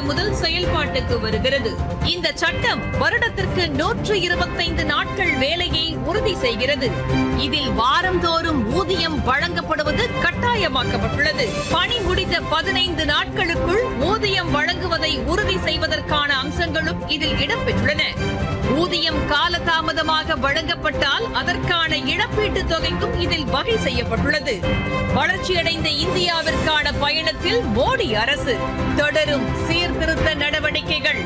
முதல் செயல்பாட்டுக்கு வருகிறது இந்த சட்டம் வருடத்திற்கு நூற்று இருபத்தைந்து நாட்கள் வேலையை உறுதி செய்கிறது இதில் வாரந்தோறும் ஊதியம் வழங்கப்படுவது கட்டாயமாக்கப்பட்டுள்ளது பணி முடிந்த பதினைந்து நாட்களுக்குள் ஊதியம் வழங்குவதை உறுதி செய்வதற்கான அம்சங்களும் இதில் இடம்பெற்றுள்ளன ஊதியம் காலதாமதமாக வழங்கப்பட்டால் அதற்கான இழப்பீட்டுத் தொகைக்கும் இதில் வகை செய்யப்பட்டுள்ளது வளர்ச்சியடைந்த இந்தியாவிற்கான பயணத்தில் மோடி அரசு தொடரும் சீர்திருத்த நடவடிக்கைகள்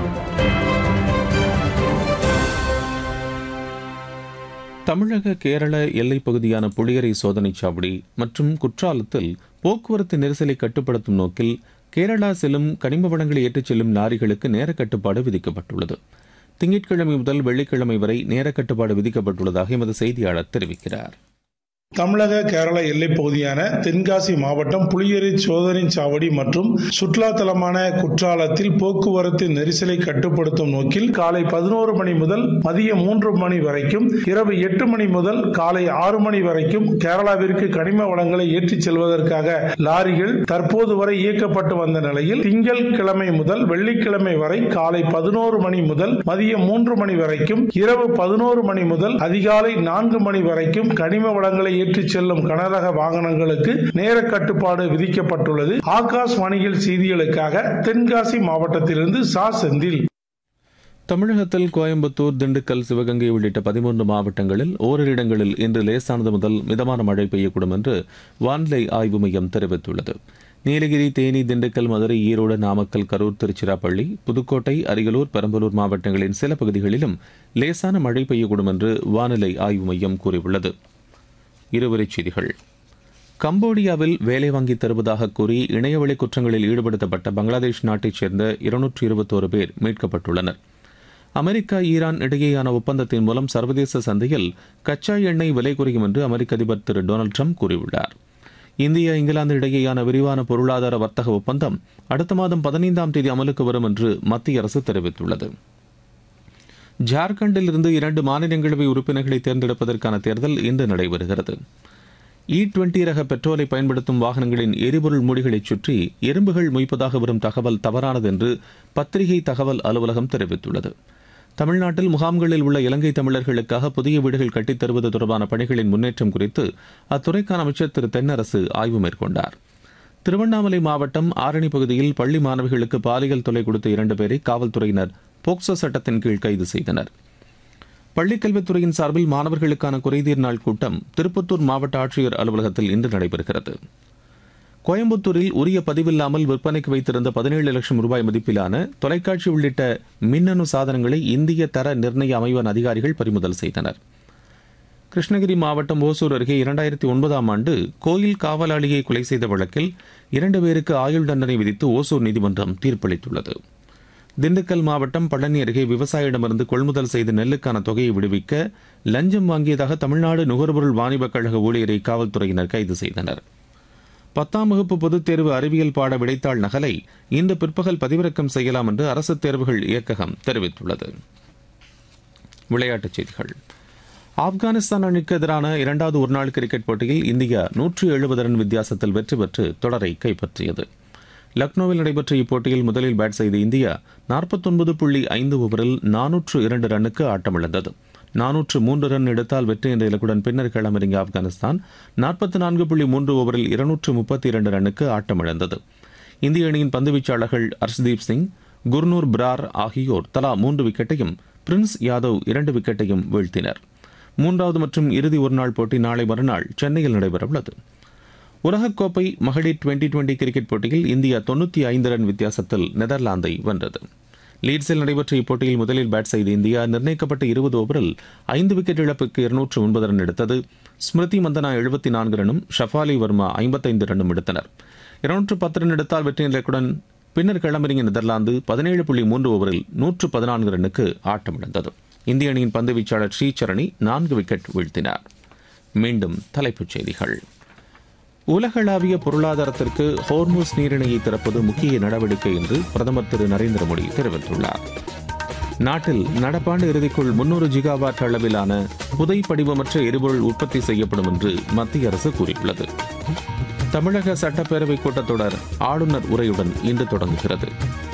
தமிழக கேரள எல்லைப் பகுதியான புளியரை சோதனைச் சாவடி மற்றும் குற்றாலத்தில் போக்குவரத்து நெரிசலை கட்டுப்படுத்தும் நோக்கில் கேரளா செல்லும் கனிம வளங்களை ஏற்றிச் செல்லும் லாரிகளுக்கு நேர கட்டுப்பாடு விதிக்கப்பட்டுள்ளது திங்கட்கிழமை முதல் வெள்ளிக்கிழமை வரை நேர கட்டுப்பாடு விதிக்கப்பட்டுள்ளதாக எமது செய்தியாளர் தெரிவிக்கிறார் தமிழக கேரள எல்லைப் பகுதியான தென்காசி மாவட்டம் புளியரி சோதனை சாவடி மற்றும் சுற்றுலா தலமான குற்றாலத்தில் போக்குவரத்து நெரிசலை கட்டுப்படுத்தும் நோக்கில் காலை பதினோரு மணி முதல் மதியம் மூன்று மணி வரைக்கும் இரவு எட்டு மணி முதல் காலை ஆறு மணி வரைக்கும் கேரளாவிற்கு கனிம வளங்களை ஏற்றிச் செல்வதற்காக லாரிகள் தற்போது வரை இயக்கப்பட்டு வந்த நிலையில் திங்கள் கிழமை முதல் வெள்ளிக்கிழமை வரை காலை பதினோரு மணி முதல் மதியம் மூன்று மணி வரைக்கும் இரவு பதினோரு மணி முதல் அதிகாலை நான்கு மணி வரைக்கும் கனிம வளங்களை ஏற்றிச் செல்லும் கனரக வாகனங்களுக்கு நேர கட்டுப்பாடு விதிக்கப்பட்டுள்ளது ஆகாஷ் வாணிகள் செய்திகளுக்காக தென்காசி மாவட்டத்திலிருந்து சா செந்தில் தமிழகத்தில் கோயம்புத்தூர் திண்டுக்கல் சிவகங்கை உள்ளிட்ட பதிமூன்று மாவட்டங்களில் ஓரிரு இடங்களில் இன்று லேசானது முதல் மிதமான மழை பெய்யக்கூடும் என்று வானிலை ஆய்வு மையம் தெரிவித்துள்ளது நீலகிரி தேனி திண்டுக்கல் மதுரை ஈரோடு நாமக்கல் கரூர் திருச்சிராப்பள்ளி புதுக்கோட்டை அரியலூர் பெரம்பலூர் மாவட்டங்களின் சில பகுதிகளிலும் லேசான மழை பெய்யக்கூடும் என்று வானிலை ஆய்வு மையம் கூறியுள்ளது இருவரிச் செய்திகள் கம்போடியாவில் வேலை வாங்கி தருவதாக கூறி இணையவழி குற்றங்களில் ஈடுபடுத்தப்பட்ட பங்களாதேஷ் நாட்டைச் சேர்ந்த இருநூற்று இருபத்தோரு பேர் மீட்கப்பட்டுள்ளனர் அமெரிக்கா ஈரான் இடையேயான ஒப்பந்தத்தின் மூலம் சர்வதேச சந்தையில் கச்சா எண்ணெய் விலை குறையும் என்று அமெரிக்க அதிபர் திரு டொனால்டு ட்ரம்ப் கூறியுள்ளார் இந்தியா இங்கிலாந்து இடையேயான விரிவான பொருளாதார வர்த்தக ஒப்பந்தம் அடுத்த மாதம் பதினைந்தாம் தேதி அமலுக்கு வரும் என்று மத்திய அரசு தெரிவித்துள்ளது ஜார்க்கண்டில் இருந்து இரண்டு மாநிலங்களவை உறுப்பினர்களை தேர்ந்தெடுப்பதற்கான தேர்தல் இன்று நடைபெறுகிறது இ டுவெண்டி ரக பெட்ரோலை பயன்படுத்தும் வாகனங்களின் எரிபொருள் மூடிகளைச் சுற்றி எறும்புகள் மொய்ப்பதாக வரும் தகவல் தவறானது என்று பத்திரிகை தகவல் அலுவலகம் தெரிவித்துள்ளது தமிழ்நாட்டில் முகாம்களில் உள்ள இலங்கை தமிழர்களுக்காக புதிய வீடுகள் கட்டித் தருவது தொடர்பான பணிகளின் முன்னேற்றம் குறித்து அத்துறைக்கான அமைச்சர் திரு தென்னரசு ஆய்வு மேற்கொண்டார் திருவண்ணாமலை மாவட்டம் ஆரணி பகுதியில் பள்ளி மாணவிகளுக்கு பாலியல் தொலை கொடுத்த இரண்டு பேரை காவல்துறையினர் போக்சோ சட்டத்தின் கீழ் கைது செய்தனர் பள்ளிக்கல்வித்துறையின் சார்பில் மாணவர்களுக்கான குறைதீர் நாள் கூட்டம் திருப்பத்தூர் மாவட்ட ஆட்சியர் அலுவலகத்தில் இன்று நடைபெறுகிறது கோயம்புத்தூரில் உரிய பதிவில்லாமல் விற்பனைக்கு வைத்திருந்த பதினேழு லட்சம் ரூபாய் மதிப்பிலான தொலைக்காட்சி உள்ளிட்ட மின்னணு சாதனங்களை இந்திய தர நிர்ணய அமைவன் அதிகாரிகள் பறிமுதல் செய்தனர் கிருஷ்ணகிரி மாவட்டம் ஓசூர் அருகே இரண்டாயிரத்தி ஒன்பதாம் ஆண்டு கோயில் காவலாளியை கொலை செய்த வழக்கில் இரண்டு பேருக்கு ஆயுள் தண்டனை விதித்து ஓசூர் நீதிமன்றம் தீர்ப்பளித்துள்ளது திண்டுக்கல் மாவட்டம் பழனி அருகே விவசாயியிடமிருந்து கொள்முதல் செய்த நெல்லுக்கான தொகையை விடுவிக்க லஞ்சம் வாங்கியதாக தமிழ்நாடு நுகர்பொருள் வாணிபக் கழக ஊழியரை காவல்துறையினர் கைது செய்தனர் பத்தாம் வகுப்பு பொதுத் தேர்வு அறிவியல் பாட விடைத்தாள் நகலை இன்று பிற்பகல் பதிவிறக்கம் செய்யலாம் என்று அரசு தேர்வுகள் இயக்ககம் தெரிவித்துள்ளது விளையாட்டுச் செய்திகள் ஆப்கானிஸ்தான் அணிக்கு எதிரான இரண்டாவது ஒருநாள் கிரிக்கெட் போட்டியில் இந்தியா நூற்று எழுபது ரன் வித்தியாசத்தில் வெற்றி பெற்று தொடரை கைப்பற்றியது லக்னோவில் நடைபெற்ற இப்போட்டியில் முதலில் பேட் செய்த இந்தியா நாற்பத்தொன்பது புள்ளி ஐந்து ஓவரில் நானூற்று இரண்டு ரன்னுக்கு ஆட்டமிழந்தது நானூற்று மூன்று ரன் எடுத்தால் வெற்றி என்ற இலக்குடன் பின்னர் களமிறங்கிய ஆப்கானிஸ்தான் நாற்பத்தி நான்கு புள்ளி மூன்று ஓவரில் இருநூற்று முப்பத்தி இரண்டு ரன்னுக்கு ஆட்டமிழந்தது இந்திய அணியின் பந்துவீச்சாளர்கள் ஹர்ஷ்தீப் சிங் குர்னூர் பிரார் ஆகியோர் தலா மூன்று விக்கெட்டையும் பிரின்ஸ் யாதவ் இரண்டு விக்கெட்டையும் வீழ்த்தினர் மூன்றாவது மற்றும் இறுதி ஒருநாள் போட்டி நாளை மறுநாள் சென்னையில் நடைபெறவுள்ளது உலகக்கோப்பை மகளிர் டுவெண்டி டுவெண்டி கிரிக்கெட் போட்டியில் இந்தியா தொண்ணூற்றி ஐந்து ரன் வித்தியாசத்தில் நெதர்லாந்தை வென்றது லீட்ஸில் நடைபெற்ற இப்போட்டியில் முதலில் பேட் செய்த இந்தியா நிர்ணயிக்கப்பட்ட இருபது ஓவரில் ஐந்து விக்கெட் இழப்புக்கு இருநூற்று ஒன்பது ரன் எடுத்தது ஸ்மிருதி மந்தனா எழுபத்தி நான்கு ரன்னும் ஷஃபாலி வர்மா ஐம்பத்தைந்து ரன்னும் எடுத்தனர் இருநூற்று பத்து ரன் எடுத்தால் வெற்றி இலக்குடன் பின்னர் களமிறங்கிய நெதர்லாந்து பதினேழு புள்ளி மூன்று ஓவரில் நூற்று பதினான்கு ரன்னுக்கு ஆட்டமிழந்தது இந்திய அணியின் பந்து வீச்சாளர் ஸ்ரீசரணி நான்கு விக்கெட் வீழ்த்தினார் மீண்டும் தலைப்புச் செய்திகள் உலகளாவிய பொருளாதாரத்திற்கு ஹோர்மூஸ் நீரிணையை திறப்பது முக்கிய நடவடிக்கை என்று பிரதமர் திரு நரேந்திர மோடி தெரிவித்துள்ளார் நாட்டில் நடப்பாண்டு இறுதிக்குள் முன்னூறு ஜிகாவாட் அளவிலான புதை படிவமற்ற எரிபொருள் உற்பத்தி செய்யப்படும் என்று மத்திய அரசு கூறியுள்ளது தமிழக சட்டப்பேரவை கூட்டத்தொடர் ஆளுநர் உரையுடன் இன்று தொடங்குகிறது